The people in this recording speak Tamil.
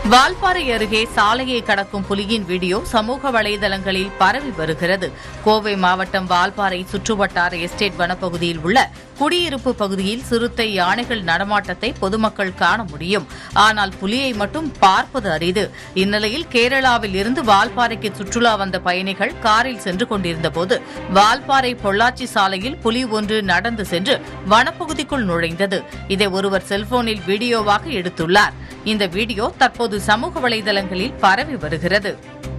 வால்பாறை அருகே சாலையை கடக்கும் புலியின் வீடியோ சமூக வலைதளங்களில் பரவி வருகிறது கோவை மாவட்டம் வால்பாறை சுற்றுவட்டார எஸ்டேட் வனப்பகுதியில் உள்ள குடியிருப்பு பகுதியில் சிறுத்தை யானைகள் நடமாட்டத்தை பொதுமக்கள் காண முடியும் ஆனால் புலியை மட்டும் பார்ப்பது அரிது இந்நிலையில் கேரளாவில் இருந்து வால்பாறைக்கு சுற்றுலா வந்த பயணிகள் காரில் சென்று கொண்டிருந்தபோது வால்பாறை பொள்ளாச்சி சாலையில் புலி ஒன்று நடந்து சென்று வனப்பகுதிக்குள் நுழைந்தது இதை ஒருவர் செல்போனில் வீடியோவாக எடுத்துள்ளார் இந்த வீடியோ தற்போது சமூக வலைதளங்களில் பரவி வருகிறது